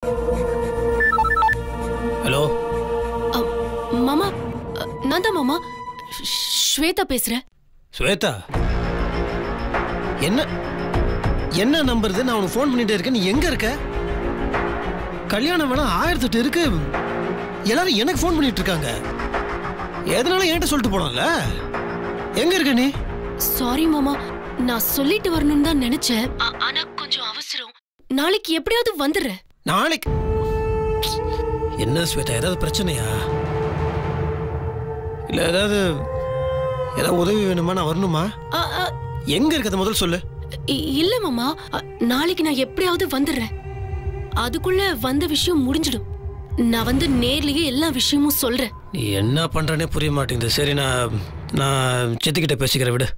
Hello மாமா அ, நான் தான் மாமா ஷ்- ஸ்வேதா பேசுறேன் ஸ்வேதா என்ன என்ன நம்பர் இது நான் உனக்கு ஃபோன் பண்ணிட்டே இருக்கேன் நீ எங்க இருக்க கல்யாணம் வேணா ஆயிரத்தி எட்டு இருக்கு எல்லாரும் எனக்கு ஃபோன் பண்ணிட்டு இருக்காங்க எதனால என்கிட்ட சொல்லிட்டு போனோம்ல எங்க இருக்க நீ சாரி மாமா நான் சொல்லிட்டு வரணும்னு தான் நினைச்சேன் ஆ- ஆனா கொஞ்சம் அவசரம் நாளைக்கு எப்படியாவது வந்துடுறேன் நாளைக்கு என்ன ஸ்வேதா ஏதாவது பிரச்சனையா இல்ல ஏதாவது ஏதாவது உதவி வேணுமா நான் வரணுமா ஆ, ஆ, எங்க இருக்கிறத முதல்ல சொல்லு இ- இல்ல மாமா அ, நாளைக்கு நான் எப்படியாவது வந்துடுறேன் அதுக்குள்ள வந்த விஷயம் முடிஞ்சிடும் நான் வந்து நேர்லயே எல்லா விஷயமும் சொல்றேன் நீ என்ன பண்றனே புரிய மாட்டேங்குது சரி நான் நான் சித்திக்கிட்ட பேசிக்கிறேன் விடு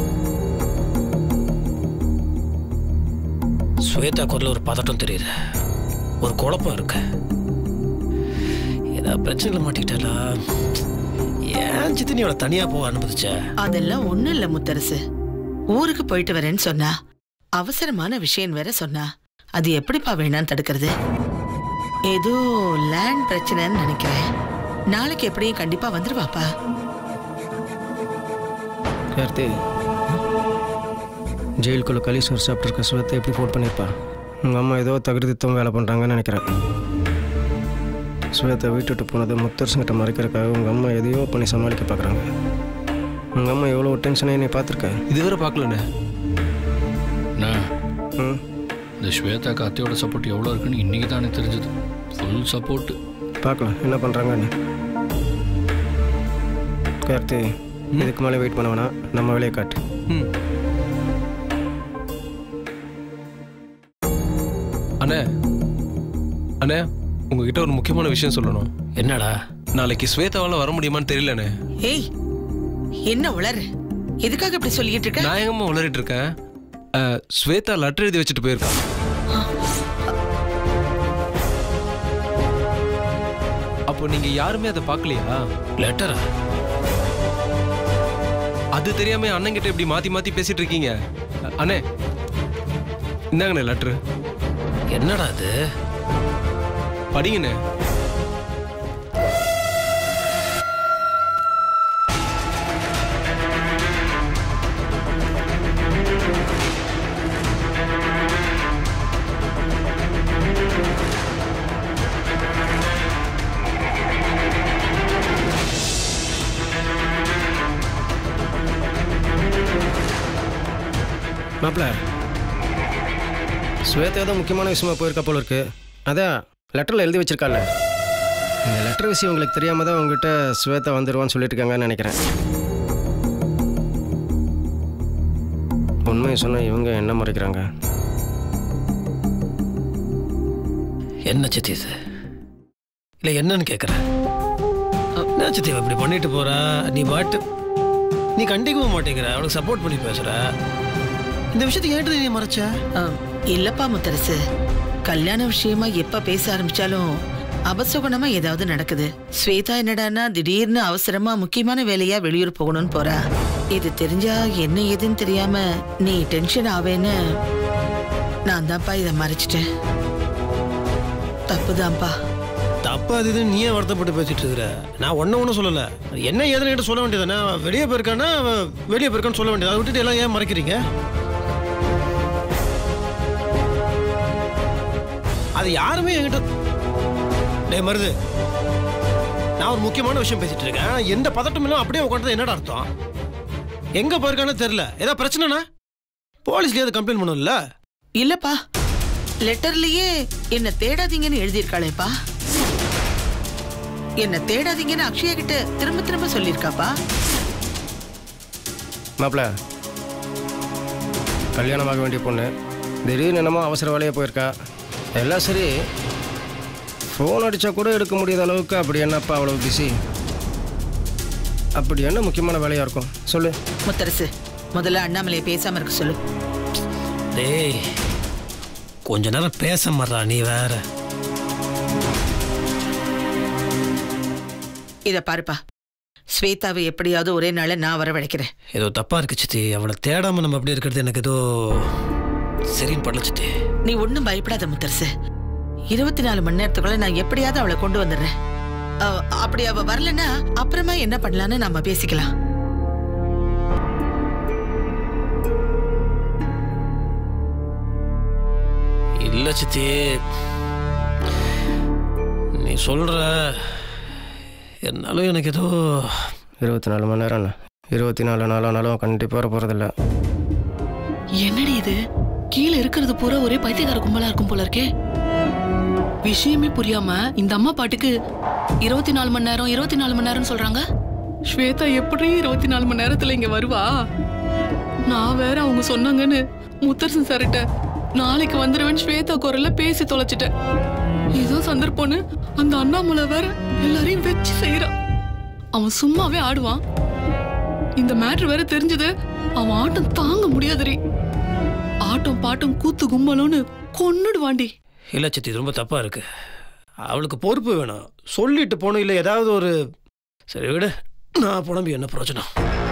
ஸ்வேதா குரல ஒரு பதட்டம் தெரியுது ஒரு குழப்பம் இருக்கு ஏதாவது பிரச்சனைல மாட்டிக்கிட்டாலா ஏன் சித்தி நீ அவளை தனியா போக அனுமதிச்ச அதெல்லாம் ஒண்ணும் இல்ல முத்தரசு ஊருக்கு போயிட்டு வரேன்னு சொன்னா அவசரமான விஷயம் வேற சொன்னா அது எப்படிப்பா வேணான்னு தடுக்கிறது ஏதோ லேண்ட் பிரச்சனைன்னு நினைக்கிறேன் நாளைக்கு எப்படியும் கண்டிப்பா வந்துருவாப்பா கார்த்தி ஜெயிலுக்குள்ள களி சோறு சாப்பிட்ருக்க சுவத்தை எப்படி ஃபோன் பண்ணியிருப்பா உங்கள் அம்மா ஏதோ தகுதித்தம் வேலை பண்ணுறாங்கன்னு நினைக்கிறேன் சுவேத்தை வீட்டுட்டு போனது முத்தரசங்கிட்ட மறைக்கிறதுக்காக உங்கள் அம்மா எதையோ பண்ணி சமாளிக்க பார்க்குறாங்க உங்கள் அம்மா எவ்வளோ டென்ஷனாக நீ பார்த்துருக்க இதுவரை பார்க்கலண்ணே அண்ணா ம் இந்த ஸ்வேதா அத்தையோட சப்போர்ட் எவ்வளோ இருக்குன்னு இன்னைக்கு தானே தெரிஞ்சது ஃபுல் சப்போர்ட்டு பார்க்கலாம் என்ன பண்ணுறாங்கன்னு கார்த்தி இதுக்கு மேலே வெயிட் பண்ண வேணாம் நம்ம வேலையை காட்டு ம் அண்ணே அண்ணே உங்ககிட்ட ஒரு முக்கியமான விஷயம் சொல்லணும் என்னடா நாளைக்கு ஸ்வேதாவால வர முடியுமான்னு தெரியலண்ணே ஏய் என்ன உளறு எதுக்காக இப்படி சொல்லிட்டு இருக்க நான் எங்கம்மா உளறிட்டு இருக்கேன் அஹ், ஸ்வேதா லெட்டர் எழுதி வச்சுட்டு போயிருக்கான் அப்போ நீங்க யாருமே அதை பார்க்கலையா லெட்டரா அது தெரியாம அண்ணன்கிட்ட இப்படி மாத்தி மாத்தி பேசிட்டு இருக்கீங்க அ- அண்ணே இந்தாங்கண்ணே லெட்டர் என்னடா அது படிங்கண்ணே மாப்பிள்ள ஸ்வேதா ஏதோ முக்கியமான விஷயமா போயிருக்கா போல இருக்கு அதான் லெட்டரில் எழுதி வச்சிருக்கால இந்த லெட்டர் விஷயம் உங்களுக்கு தெரியாம தான் உங்ககிட்ட ஸ்வேதா வந்துடுவான்னு சொல்லிட்டு இருக்காங்கன்னு நினைக்கிறேன் உண்மையை சொன்னா இவங்க என்ன மறைக்கிறாங்க என்ன சித்தி இது இல்ல என்னன்னு கேக்குற என்ன சித்தி இவ இப்படி பண்ணிட்டு போறா நீ பாட்டு நீ கண்டிக்கவும் மாட்டேங்கிற அவளுக்கு சப்போர்ட் பண்ணி பேசுற இந்த விஷயத்துக்கு ஏன்ட்டு நீ மறைச்ச ஆம், இல்லப்பா முத்தரசு கல்யாண விஷயமா எப்ப பேச ஆரம்பிச்சாலும் அபசகுணமா ஏதாவது நடக்குது ஸ்வேதா என்னடான்னா திடீர்னு அவசரமா முக்கியமான வேலையா வெளியூர் போகணும்னு போறா இது தெரிஞ்சா என்ன ஏதுன்னு தெரியாம நீ டென்ஷன் ஆவேன்னு நான் தான்ப்பா இதை மறைச்சிட்டேன் தப்புதான்ப்பா தப்பா அது இதுன்னு நீயே வருத்தப்பட்டு பேசிட்டு இருக்கிற நான் ஒன்னும் ஒன்றும் சொல்லல என்ன ஏதுன்னு என்கிட்ட சொல்ல வேண்டியதானே அவ வெளியே போயிருக்கானா அவ வெளியே போயிருக்கான்னு சொல்ல வேண்டியது அதை விட்டுட்டு எல்லாம் ஏன் மறைக்கிறீங்க அது யாருமே என்கிட்ட டேய் மருது நான் ஒரு முக்கியமான விஷயம் பேசிட்டு இருக்கேன் எந்த பதட்டம் இல்லாம அப்படியே உட்காந்து என்னடா அர்த்தம் எங்க போயிருக்கானு தெரியல ஏதாவது பிரச்சனைனா போலீஸ்ல ஏதாவது கம்ப்ளைண்ட் பண்ணணும்ல இல்லப்பா லெட்டர்லயே என்ன தேடாதீங்கன்னு எழுதியிருக்காளேப்பா என்ன தேடாதீங்கன்னு அக்ஷயா கிட்ட திரும்ப திரும்ப சொல்லியிருக்காப்பா மாப்பிள்ள கல்யாணமாக வேண்டிய பொண்ணு திடீர்னு என்னமோ அவசர வேலையாக போயிருக்கா எல்லாம் சரி ஃபோன் அடித்தா கூட எடுக்க முடியாத அளவுக்கு அப்படி என்னப்பா அவ்வளோ பிஸி அப்படி என்ன முக்கியமான வேலையாக இருக்கும் சொல்லு முத்தரசு முதல்ல அண்ணாமலையை பேசாம இருக்க சொல்லு டேய் கொஞ்ச நேரம் பேச மாட்றா நீ வேற இத பாருப்பா ஸ்வேதாவை எப்படியாவது ஒரே நாள நான் வரவழைக்கிறேன் ஏதோ தப்பா இருக்கு சித்தி அவளை தேடாம நம்ம அப்படி இருக்கிறது எனக்கு ஏதோ சரின்னு படல சித்தி நீ ஒன்றும் பயப்படாத முத்தரசு இருபத்தி நாலு மணி நேரத்துக்குள்ள நான் எப்படியாவது அவளை கொண்டு வந்துடுறேன் அவ- அப்படி அவ வரலன்னா அப்புறமா என்ன பண்ணலான்னு நாம பேசிக்கலாம் இல்ல சித்தி நீ சொல்ற என்னாலும் எனக்கு ஏதோ இருபத்தி நாலு மணி நேரம் இருபத்தி நாலு நாளானாலும் கண்டிப்பாக வர போகிறதில்ல என்னடி இது கீழே இருக்கிறது பூரா ஒரே பைத்தியக்கார கும்பலா இருக்கும் போல இருக்கே விஷயமே புரியாம இந்த அம்மா பாட்டுக்கு இருபத்தி நாலு மணி நேரம் இருபத்தி நாலு மணி நேரம் சொல்றாங்க ஸ்வேதா எப்படி இருபத்தி நாலு மணி நேரத்துல இங்க வருவா நான் வேற அவங்க சொன்னாங்கன்னு முத்தரசன் சார்கிட்ட நாளைக்கு வந்துருவேன் ஸ்வேதா குரல்ல பேசி தொலைச்சிட்டேன் ஏதோ சந்தர்ப்பம்னு அந்த அண்ணாமலை வேற எல்லாரையும் வச்சு செய்யறான் அவன் சும்மாவே ஆடுவான் இந்த மேட்ரு வேற தெரிஞ்சது அவன் ஆட்டம் தாங்க முடியாதுரி ஆட்டம் பாட்டம் கூத்து கும்பலும்னு கொன்னுடுவாண்டி இல்ல சித்தி இது ரொம்ப தப்பா இருக்கு அவளுக்கு பொறுப்பு வேணும் சொல்லிட்டு போகணும் இல்லை ஏதாவது ஒரு சரி விடு நான் புலம்பி என்ன பிரயோஜனம்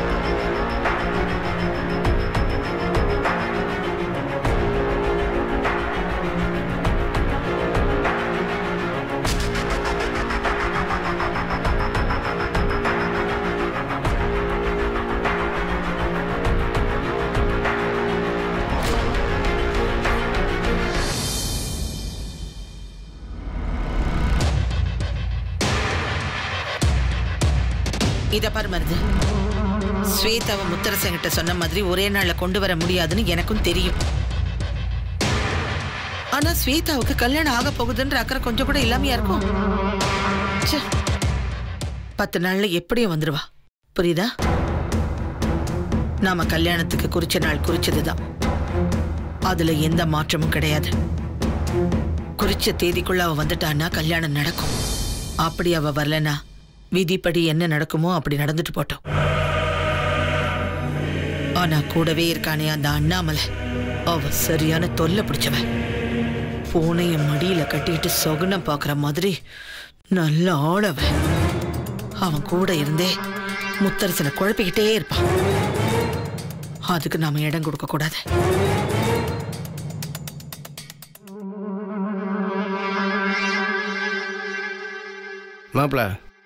இத பாரு மருது ஸ்வேதாவை முத்தரசங்கிட்ட சொன்ன மாதிரி ஒரே நாள்ல கொண்டு வர முடியாதுன்னு எனக்கும் தெரியும் ஆனா ஸ்வேதாவுக்கு கல்யாணம் ஆக போகுதுன்ற அக்கறை கொஞ்சம் கூட இல்லாமையா இருக்கும் ச்சே. பத்து நாள்ல எப்படியும் வந்துருவா புரியுதா நாம கல்யாணத்துக்கு குறிச்ச நாள் குறிச்சதுதான் அதுல எந்த மாற்றமும் கிடையாது குறிச்ச தேதிக்குள்ள அவ வந்துட்டான்னா கல்யாணம் நடக்கும் அப்படி அவ வரலனா விதிப்படி என்ன நடக்குமோ அப்படி நடந்துட்டு போட்டோம் ஆனா கூடவே இருக்கானே அந்த அண்ணாமலை அவ சரியான தொல்லை பிடிச்சவன் பூனைய மடியில கட்டிட்டு சொகுனம் பாக்குற மாதிரி நல்ல ஆளவன் அவன் கூட இருந்தே முத்தரசனை குழப்பிக்கிட்டே இருப்பான் அதுக்கு நாம இடம் கொடுக்க கூடாது மாப்பிள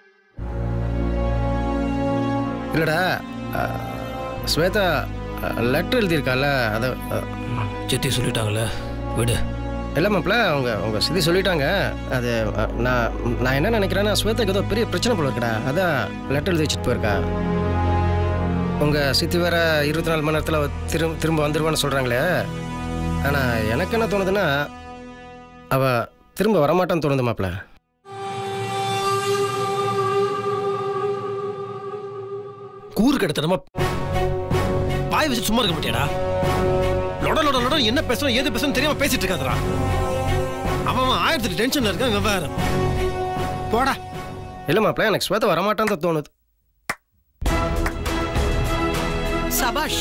இல்லைடா அஹ், ஸ்வேதா லெட்டர் எழுதியிருக்கால அதை அஹ், சித்தி சொல்லிட்டாங்கல்ல விடு இல்லை மாப்பிள அவங்க அவங்க சிதி சொல்லிட்டாங்க அது அஹ், நான் நான் என்ன நினைக்கிறேன்னா ஸ்வேதாக்கு ஏதோ பெரிய பிரச்சனை போல இருக்குடா அதான் லெட்டர் எழுதி வச்சுட்டு போயிருக்கா உங்கள் சித்தி வேற இருபத்தி நாலு மணி நேரத்தில் திரும்ப திரும்ப வந்துடுவான்னு சொல்கிறாங்களே ஆனால் எனக்கு என்ன தோணுதுன்னா அவள் திரும்ப வரமாட்டான்னு தோணுது மாப்பிள கூறு கிடத்தனமா பாய் வச்சு சும்மா இருக்க மாட்டியாடா லொட லொட லொட என்ன பேசணும் ஏது பேசணும் தெரியாம பேசிட்டு இருக்காதடா அவன் அவன் ஆயிரத்தி டென்ஷன்ல இருக்கான் விவகாரம் போடா இல்லை மாப்பிள எனக்கு ஸ்வேதா வரமாட்டான்னு தான் தோணுது சபாஷ்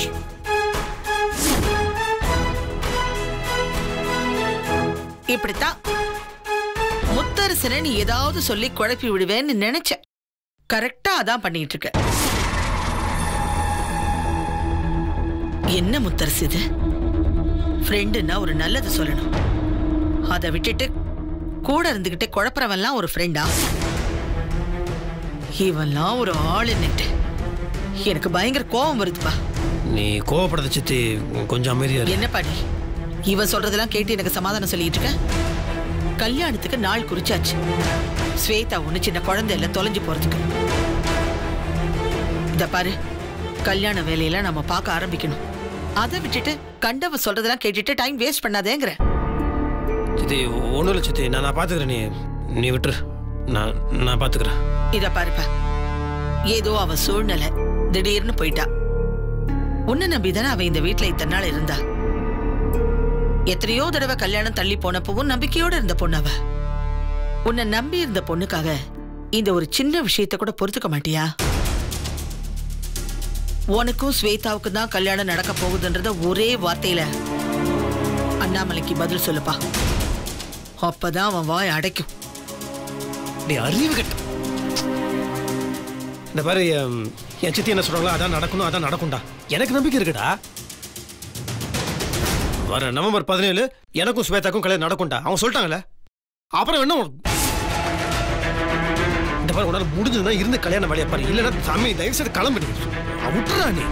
இப்படித்தான் முத்தரசனை நீ ஏதாவது சொல்லி குழப்பி விடுவேன்னு நினைச்ச கரெக்டா அதான் பண்ணிட்டு இருக்க என்ன முத்தரசு இது ஃப்ரெண்டுன்னா ஒரு நல்லது சொல்லணும் அதை விட்டுட்டு கூட இருந்துகிட்டே குழப்பறவன்லாம் ஒரு ஃப்ரெண்டா இவன்லாம் ஒரு ஆளுன்னுட்டு எனக்கு பயங்கர கோபம் வருதுப்பா நீ கோவப்படாத சித்தி கொஞ்சம் அமைதியா இரு. என்ன பண்ணி இவ சொல்றதெல்லாம் கேட்டு எனக்கு சமாதானம் சொல்லிட்டு இருக்க கல்யாணத்துக்கு நாள் குறிச்சாச்சு ஸ்வேதா ஒண்ணு சின்ன குழந்தை இல்ல தொலைஞ்சு போறதுக்கு இத பாரு கல்யாண வேலையெல்லாம் நம்ம பார்க்க ஆரம்பிக்கணும் அதை விட்டுட்டு கண்டவ சொல்றதெல்லாம் கேட்டுட்டு டைம் வேஸ்ட் பண்ணாதேங்கிற சித்தி ஒன்றும் இல்லை சித்தி நான் நான் பார்த்துக்கிறேன் நீ நீ விட்டுரு நான் நான் பார்த்துக்கிறேன் இத பாருப்பா ஏதோ அவ சூழ்நிலை திடீர்னு போயிட்டா உன்னை நம்பிதானே அவ இந்த வீட்ல இத்தனை நாள் இருந்தா எத்தனையோ தடவை கல்யாணம் தள்ளி போனப்பவும் நம்பிக்கையோட இருந்த பொண்ணு அவ உன்னை நம்பி இருந்த பொண்ணுக்காக இந்த ஒரு சின்ன விஷயத்தை கூட பொறுத்துக்க மாட்டியா உனக்கும் ஸ்வேதாவுக்கும் தான் கல்யாணம் நடக்க போகுதுன்றத ஒரே வார்த்தையில அண்ணாமலைக்கு பதில் சொல்லுப்பா அப்பதான் அவன் வாய் அடைக்கும் நீ அறிவு கட்ட இந்த பாரு எம், என் சித்தி என்ன சொல்றாங்களோ அதான் நடக்கணும் அதான் நடக்கும்டா எனக்கு நம்பிக்கை இருக்குடா வர நவம்பர் பதினேழு எனக்கும் ஸ்வேதாக்கும் கல்யாணம் நடக்கும்டா அவங்க சொல்லிட்டாங்கல்ல அப்புறம் என்ன உனக்கு? இந்த மாதிரி உன்னால முடிஞ்சதுன்னா இருந்து கல்யாணம் வேலையை பாரு இல்லைன்னா சாமி தயவு செய்து கிளம்பிடு விட்டுறா நீ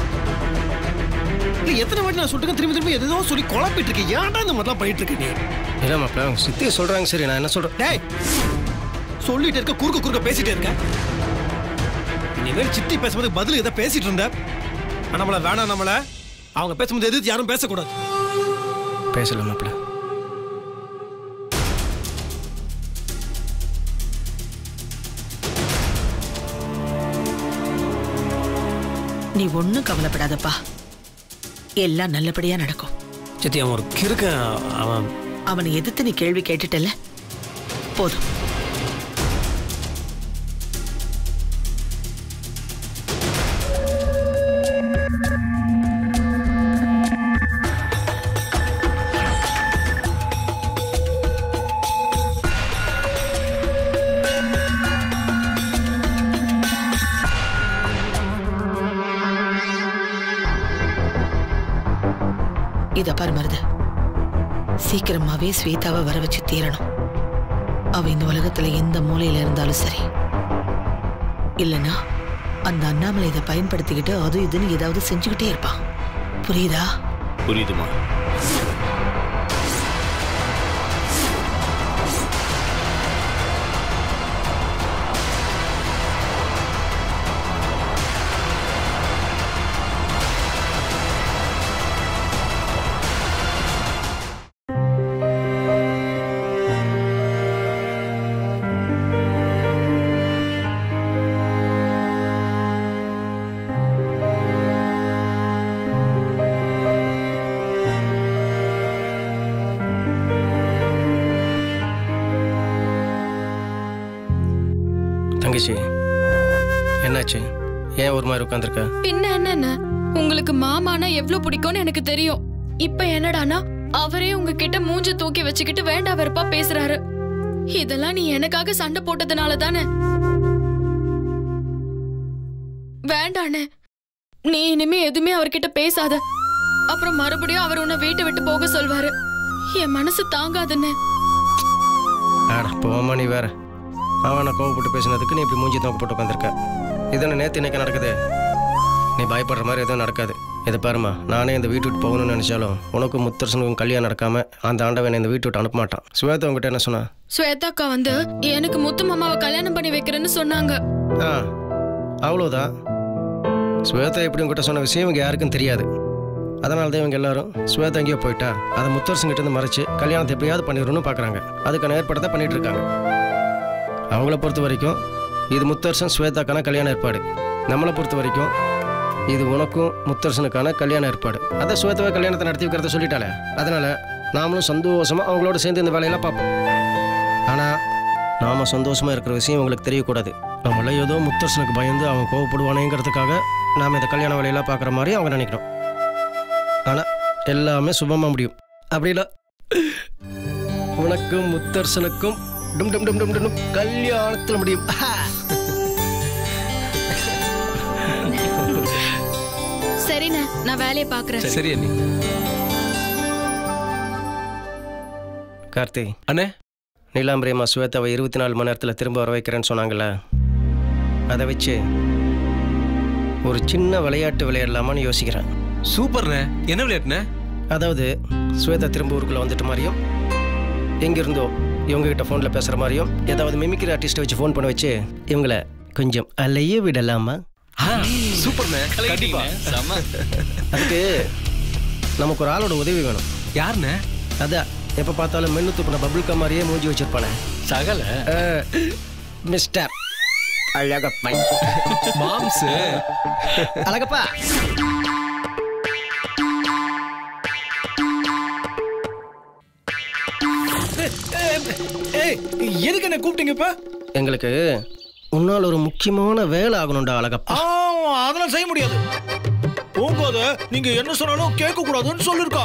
இல்ல எத்தனை வாட்டி நான் சொல்லிட்டு திரும்பி திரும்பி எதோ சொல்லி குழப்பிட்டு இருக்கேன் ஏன்டா இந்த மாதிரிலாம் பண்ணிட்டு இருக்க நீ இல்லை மாப்பிள்ள அவங்க சித்தி சொல்கிறாங்க சரி நான் என்ன சொல்கிறேன் டேய் சொல்லிட்டு இருக்க குறுக்க குறுக்க பேசிட்டே இருக்க இனிமேல் சித்தி பேசும்போது பதில் எதை பேசிட்டு இருந்த நம்மள வேணாம் நம்மள அவங்க பேசும்போது எதிர்த்து யாரும் பேசக்கூடாது பேசல மாப்பிள்ள நீ ஒன்னும் கவலைப்படாதப்பா எல்லாம் நல்லபடியா நடக்கும் சித்தி அவன் ஒரு கிறுக்க அவன் அவனை எதிர்த்து நீ கேள்வி கேட்டுட்டல போதும் இத பாரு மருது சீக்கிரமாவே ஸ்வேதாவை வர வச்சு தீரணும் அவ இந்த உலகத்துல எந்த மூலையில இருந்தாலும் சரி இல்லனா அந்த அண்ணாமலை இதை பயன்படுத்திக்கிட்டு அது இதுன்னு ஏதாவது செஞ்சுக்கிட்டே இருப்பான் புரியுதா புரியுதுமா தங்கச்சி என்னாச்சு ஏன் ஒரு மாதிரி உட்காந்துருக்க பின்ன என்னென்ன உங்களுக்கு மாமானா எவ்வளவு பிடிக்கும்னு எனக்கு தெரியும் இப்ப என்னடானா அவரே உங்ககிட்ட மூஞ்ச தூக்கி வச்சுக்கிட்டு வேண்டா வெறுப்பா பேசுறாரு இதெல்லாம் நீ எனக்காக சண்டை போட்டதுனால தானே வேண்டானே நீ இனிமே எதுவுமே அவர்கிட்ட பேசாத அப்புறம் மறுபடியும் அவர் உன்னை வீட்டை விட்டு போக சொல்வாரு என் மனசு தாங்காதுன்னு ஆட போமா நீ வேற அவனை கோவப்பட்டு பேசினதுக்கு நீ இப்படி மூஞ்சி தூக்க போட்டு உட்காந்துருக்க இதானே நேற்று இன்னைக்கு நடக்குது நீ பயப்படுற மாதிரி எதுவும் நடக்காது இதை பாருமா நானே இந்த வீட்டு விட்டு போகணும்னு நினைச்சாலும் உனக்கும் முத்தரசனுக்கும் கல்யாணம் நடக்காம அந்த ஆண்டவன் இந்த வீட்டு விட்டு அனுப்ப மாட்டான் சுவேதா உங்ககிட்ட என்ன சொன்னா ஸ்வேதாக்கா வந்து எனக்கு முத்து மாமாவை கல்யாணம் பண்ணி வைக்கிறேன்னு சொன்னாங்க ஆ அவ்வளோதான் ஸ்வேதா எப்படி உங்ககிட்ட சொன்ன விஷயம் இவங்க யாருக்கும் தெரியாது அதனால தான் இவங்க எல்லாரும் ஸ்வேதா எங்கேயோ போயிட்டா அதை முத்தரசன் கிட்ட இருந்து மறைச்சு கல்யாணத்தை எப்படியாவது பண்ணிடணும்னு பார்க்குறாங்க அதுக்கான ஏற்பாடு தான் பண்ணிட்டு இருக்காங்க அவங்கள பொறுத்த வரைக்கும் இது முத்தரசன் ஸ்வேதாக்கான கல்யாண ஏற்பாடு நம்மளை பொறுத்த வரைக்கும் இது உனக்கும் முத்தரசனுக்கான கல்யாண ஏற்பாடு அதை ஸ்வேதாவை கல்யாணத்தை நடத்தி வைக்கிறத சொல்லிட்டாலே அதனால நாமளும் சந்தோஷமா அவங்களோட சேர்ந்து இந்த வேலையெல்லாம் பார்ப்போம் ஆனால் நாம சந்தோஷமா இருக்கிற விஷயம் உங்களுக்கு தெரியக்கூடாது நம்மள ஏதோ முத்தரசனுக்கு பயந்து அவன் கோவப்படுவானேங்கிறதுக்காக நாம இந்த கல்யாண வேலையெல்லாம் பார்க்குற மாதிரி அவங்க நினைக்கிறோம் ஆனால் எல்லாமே சுபமா முடியும் அப்படி இல்லை உனக்கும் முத்தரசனுக்கும் டும் டும் டும் டும் டும் கல்யாணத்தில் முடியும் சரிண்ணே நான் வேலையை பாக்குறேன் சரி அண்ணி கார்த்தி அண்ணே நீலாம்பரியம்மா ஸ்வேதாவை இருபத்தி நாலு மணி நேரத்தில் திரும்ப வர வைக்கிறேன்னு சொன்னாங்கல்ல அதை வச்சு ஒரு சின்ன விளையாட்டு விளையாடலாமான்னு யோசிக்கிறேன் சூப்பர்ண்ணே என்ன விளையாட்டுண்ணே அதாவது ஸ்வேதா திரும்ப ஊருக்குள்ள வந்துட்ட மாதிரியும் எங்கிருந்தோ இவங்க கிட்ட ஃபோனில் பேசுகிற மாதிரியும் ஏதாவது மிமிக்ரி ஆர்டிஸ்ட்டை வச்சு ஃபோன் பண்ண வச்சு இவங்கள கொஞ்சம் அலைய விடலாமா ஆ, சூப்பர்ண்ணே கண்டிப்பா அதுக்கு நமக்கு ஒரு ஆளோட உதவி வேணும் யாருண்ணே அதான் எப்போ பார்த்தாலும் மென்னு துப்புன பபுள்கா மாதிரியே மூஞ்சி வச்சிருப்பானே சகல அஹ், மிஸ்டர் அழகப்பா மாம்ஸ் அழகப்பா ஏய் எதுக்கு என்ன கூப்பிட்டீங்க இப்ப எங்களுக்கு உன்னால் ஒரு முக்கியமான வேலை ஆகணும்டா அழகப்பா ஆ, அதெல்லாம் செய்ய முடியாது போகும்போது நீங்க என்ன சொன்னாலும் கேட்க கூடாதுன்னு சொல்லிருக்கா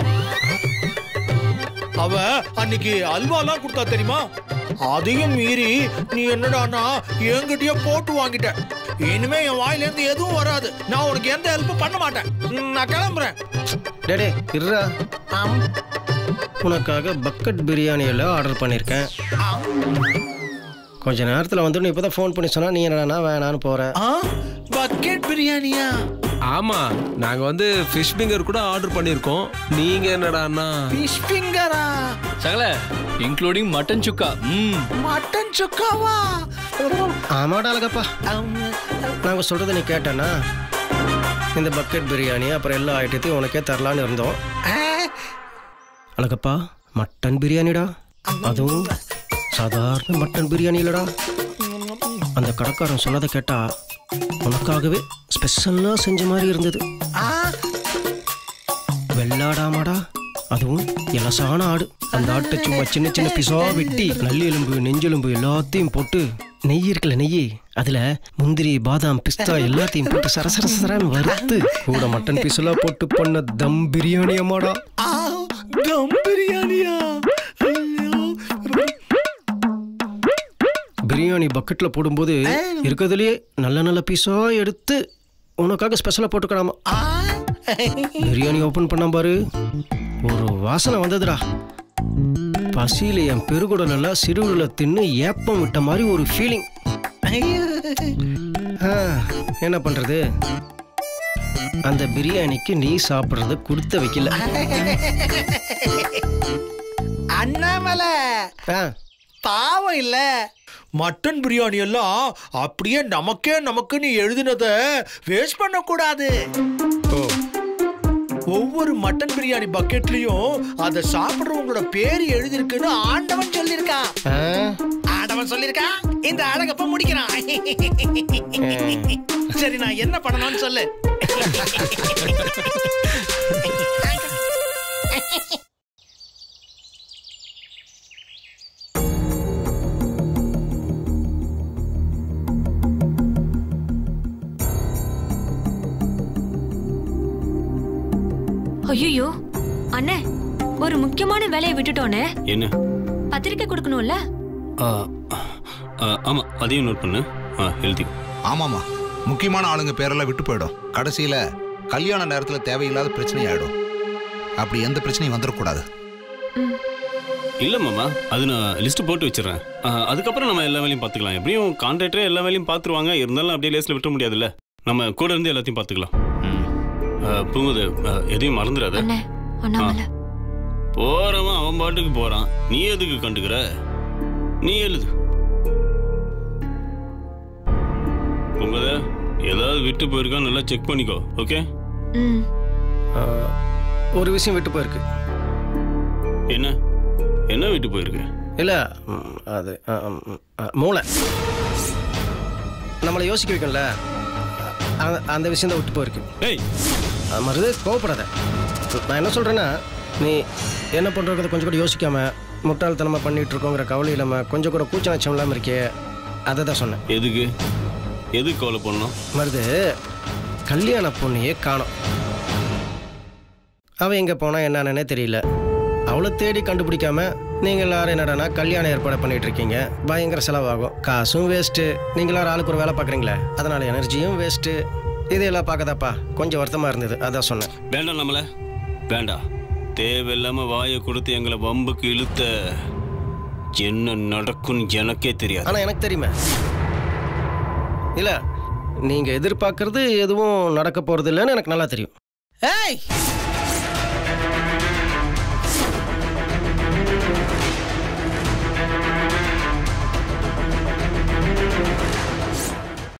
அவ அன்னைக்கு அல்வாலாம் கொடுத்தா தெரியுமா அதையும் மீறி நீ என்னடான்னா என்கிட்டயே போட்டு வாங்கிட்ட இனிமே என் வாயில இருந்து எதுவும் வராது நான் உனக்கு எந்த ஹெல்ப்பும் பண்ண மாட்டேன் ம், நான் கிளம்புறேன் டேடே இருடா ஆம். உனக்காக பக்கெட் பிரியாணி எல்லாம் ஆர்டர் பண்ணியிருக்கேன் கொஞ்ச நேரத்தில் வந்துட்டு இப்போ தான் ஃபோன் பண்ணி சொன்னா நீ என்னடா வேணான்னு போற ஆ பக்கெட் பிரியாணியா ஆமா நாங்க வந்து ஃபிஷ் ஃபிங்கர் கூட ஆர்டர் பண்ணியிருக்கோம் நீங்க என்னடான்னா ஃபிஷ் ஃபிங்கரா சகல இன்க்ளூடிங் மட்டன் சுக்கா ம் மட்டன் சுக்காவா ஆமாடா அழகப்பா நாங்கள் சொல்கிறத நீ கேட்டேன்னா இந்த பக்கெட் பிரியாணி அப்புறம் எல்லா ஐட்டத்தையும் உனக்கே தரலான்னு இருந்தோம் அழகப்பா மட்டன் பிரியாணிடா அதுவும் சாதாரண மட்டன் பிரியாணி இல்லடா அந்த கடைக்காரன் சொன்னதை கேட்டா உனக்காகவே ஸ்பெஷலாக செஞ்ச மாதிரி இருந்தது வெள்ளாடாமாடா அதுவும் இலசான ஆடு அந்த ஆட்டை சும்மா சின்ன சின்ன பிசா வெட்டி நல்லி எலும்பு நெஞ்செலும்பு எல்லாத்தையும் போட்டு நெய் இருக்குல்ல நெய் அதுல முந்திரி பாதாம் பிஸ்தா எல்லாத்தையும் போட்டு சர சர சரன்னு வறுத்து கூட மட்டன் பீஸ் எல்லாம் போட்டு பண்ண தம் பிரியாணி அம்மாடா ஆ தம் பிரியாணியா பிரியாணி பக்கெட்ல போடும்போது இருக்கிறதுலயே நல்ல நல்ல பீஸா எடுத்து உனக்காக ஸ்பெஷலா போட்டுக்கலாமா பிரியாணி ஓபன் பண்ண பாரு ஒரு வாசனை வந்ததுடா பசியில என் பெருகுடல் எல்லாம் சிறுகுடல தின்னு ஏப்பம் விட்ட மாதிரி ஒரு ஃபீலிங் என்ன பண்றது அந்த பிரியாணிக்கு நீ சாப்பிடுறது கொடுத்த வைக்கல அண்ணாமலை ஆ, பாவம் இல்ல மட்டன் பிரியாணி எல்லாம் அப்படியே நமக்கே நமக்கு நீ எழுதினத வேஸ்ட் பண்ண கூடாது ஓ ஒவ்வொரு மட்டன் பிரியாணி பக்கெட்லயும் அத சாப்பிடுறவங்களோட பேர் எழுதிருக்குன்னு ஆண்டவன் சொல்லிருக்கான் ஆ, ஆண்டவன் சொல்லிருக்கான் இந்த அழகப்ப முடிக்கிறான் சரி நான் என்ன பண்ணணும்னு சொல்லு ஐயோ அண்ணே ஒரு முக்கியமான வேலையை விட்டுட்டோனே என்ன பத்திரிக்கை கொடுக்கணும்ல ஆ, ஆ, ஆமா அதையும் நோட் பண்ணு ஆ எழுதி ஆமாமா முக்கியமான ஆளுங்க பேரெல்லாம் விட்டு போயிடும் கடைசியில கல்யாண நேரத்துல தேவையில்லாத பிரச்சனை ஆயிடும் அப்படி எந்த பிரச்சனையும் வந்துடக்கூடாது இல்ல மாமா அது நான் லிஸ்ட் போட்டு வச்சிடறேன் ஆ, அதுக்கப்புறம் நம்ம எல்லா வேலையும் பார்த்துக்கலாம் எப்படியும் கான்ட்ராக்டரே எல்லா வேலையும் பார்த்துருவாங்க இருந்தாலும் அப்படியே லேஸ்ல விட்ட முடியாதுல்ல நம்ம கூட இருந்து எல்லாத்தையும் பார்த்துக்கலாம் ஆ, பூங்குது ஆ, எதையும் மறந்துடாத அண்ணே அண்ணாமலை போறவன் அவன் பாட்டுக்கு போறான் நீ எதுக்கு கண்டுக்கிற நீ எழுது பூங்குத ஏதாவது விட்டு போயிருக்கா நல்லா செக் பண்ணிக்கோ ஓகே ம் ஆ, ஒரு விஷயம் விட்டு போயிருக்கு என்ன என்ன விட்டு போயிருக்கு இல்ல ம், அது ஆ, ம், ஆ, மூளை நம்மளை யோசிக்க வைக்கும்ல அ- அந்த விஷயம் தான் விட்டு போயிருக்கு ஏய் அது மருது கோவப்படாத நான் என்ன சொல்றேன்னா நீ என்ன பண்றதை கொஞ்சம் கூட யோசிக்காம முட்டாள்தனமா பண்ணிட்டு இருக்கோங்கிற கவலை இல்லாம கொஞ்சம் கூட கூச்ச நச்சம் இல்லாம இருக்கே அதை தான் சொன்னேன் எதுக்கு எதுக்கு கவலை பண்ணணும் மருது கல்யாண பொண்ணையே காணோம் அவ எங்க போனா என்னன்னே தெரியல அவளை தேடி கண்டுபிடிக்காம நீங்க எல்லாரும் என்னடானா கல்யாண ஏற்பாடு பண்ணிட்டு இருக்கீங்க பயங்கர செலவாகும் காசும் வேஸ்ட்டு நீங்க எல்லாரும் ஆளுக்கு ஒரு வேலை பார்க்குறீங்களே அதனால எனர்ஜியும் வேஸ்ட்டு இதையெல்லாம் பார்க்கதாப்பா கொஞ்சம் வருத்தமா இருந்தது அதான் சொன்னேன் வேண்டாம் நம்மள வேண்டாம் தேவையில்லாம வாயை கொடுத்து எங்களை வம்புக்கு இழுத்த என்ன நடக்கும்னு எனக்கே தெரியாது ஆனா எனக்கு தெரியுமே இல்ல நீங்க எதிர்பார்க்கறது எதுவும் நடக்க போறது இல்லைன்னு எனக்கு நல்லா தெரியும் ஏய்